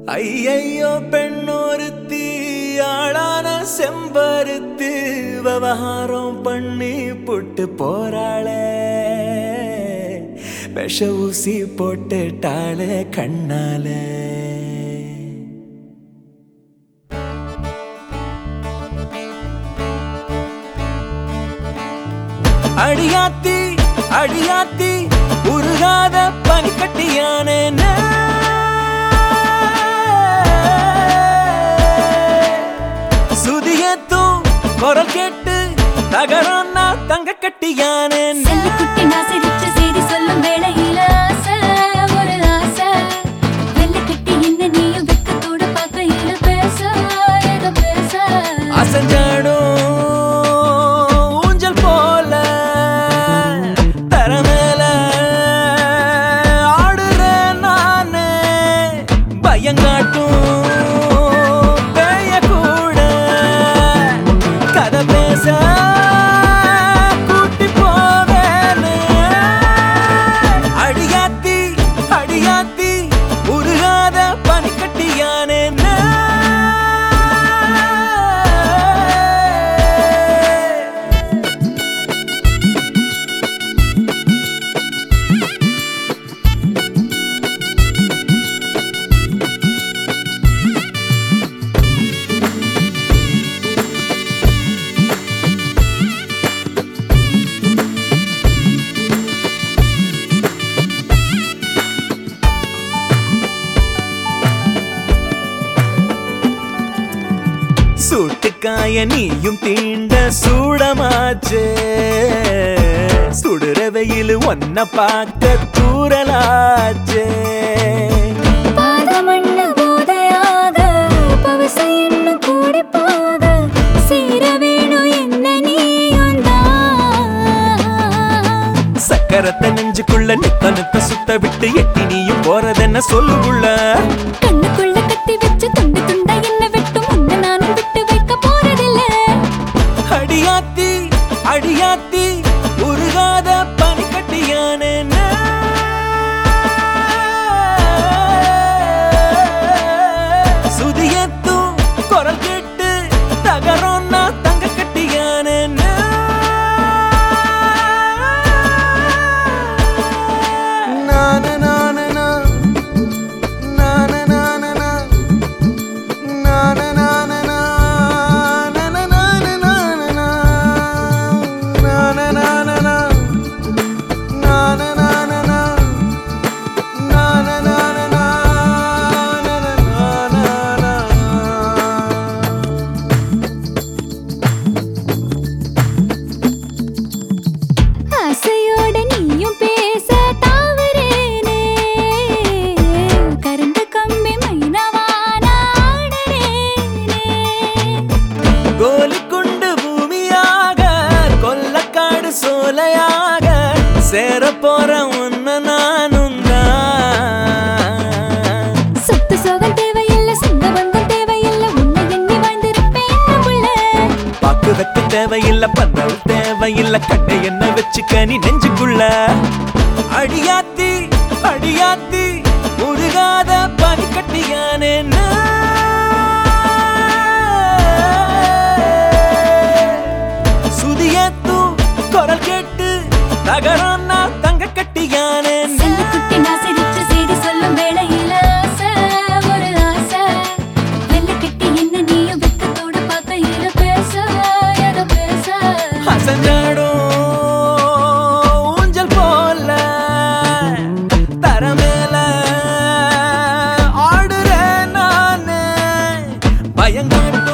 ஐயையோ பெண்ணொருத்தி ஆளான செம்பருத்து விவகாரம் பண்ணி புட்டு போறாளே விஷ ஊசி போட்டுட்டாளே கண்ணாலே அடியாத்தி அடியாத்தி உருகாத பனிக்கட்டியானே சுதியத்தும் குரல் கேட்டு தகரம் நான் தங்க கட்டியானே செல்லக்குட்டி நான் சிரிச்சு செய்தி சொல்லும் வேளையில ஆசை, ஒரு ஆசை. வெள்ளைக்கட்டி என்ன நீயும் வெட்கத்தோட பார்க்கையில பேச, ஏதோ பேச. அசஞ்சாடும் ஊஞ்சல் போல தரமேல ஆடுறேன் நானே பயங்காட்டும் பேய கூட கதை பேச கூட்டி போவேனே அடியாத்தி அடியாத்தி உருகாத பனிக்கட்டியானே சூட்டுக்காய நீயும் தீண்ட சூடமாச்சே சுடுற வெயில் ஒன்ன பார்க்க தூரலாச்சே பாதமண்ணு போதையாக, பவசை இன்னும் கூடி போக, சேர வேணும் என்ன நீயும் தான். சக்கரத்தை நெஞ்சுக்குள்ள நித்த நித்த சுத்த விட்டு எட்டி நீயும் போறதென்ன சொல்லுக்குள்ள கண்ணுக்குள்ள கத்தி வச்சு துண்டு துண்டா என்ன வெட்டும் உன்னை நானும் விட்டு வைக்க போறதில்ல அடியாத்தி அடியாத்தி உருகாத பனிக்கட்டியானே சுதியத்தும் குரல் கேட்டு தகரம் நான் தங்க கட்டியானே ஆசையோட நீயும் பேச தாவரேனே கரும்பு கம்பி மைனவான ஆடறேனே கோலிக்குண்டு பூமியாக கொல்லக்காடு சோலையாக சேர போற உன்ன நானும் தான் சொத்து சோகம் தேவையில்ல சொந்த பந்தம் தேவையில்ல உன்னை எண்ணி வாழ்ந்திருப்பேன் என்ன புள்ள பாக்கு வைக்க தேவையில்ல பந்தல் தேவையில்ல கட்டை என்ன வச்சுக்க நீ நெஞ்சுக்குள்ள அடியாத்தி அடியாத்தி முருகாத பனிக்கட்டியானே சுதியத்தும் குரல் கேட்டு தகரம் நான் தங்க கட்டியானே செல்லக்குட்டி நான் சிரிச்சு செய்தி சொல்லும் வேளையில ஆசை, ஒரு ஆசை. வெள்ளைக்கட்டி என்ன நீயும் வெட்கத்தோட பார்க்கையில பேச, ஏதோ பேச. அசஞ்சாடும் ஊஞ்சல் போல தரமேல ஆடுறேன் நானு பயங்காட்டு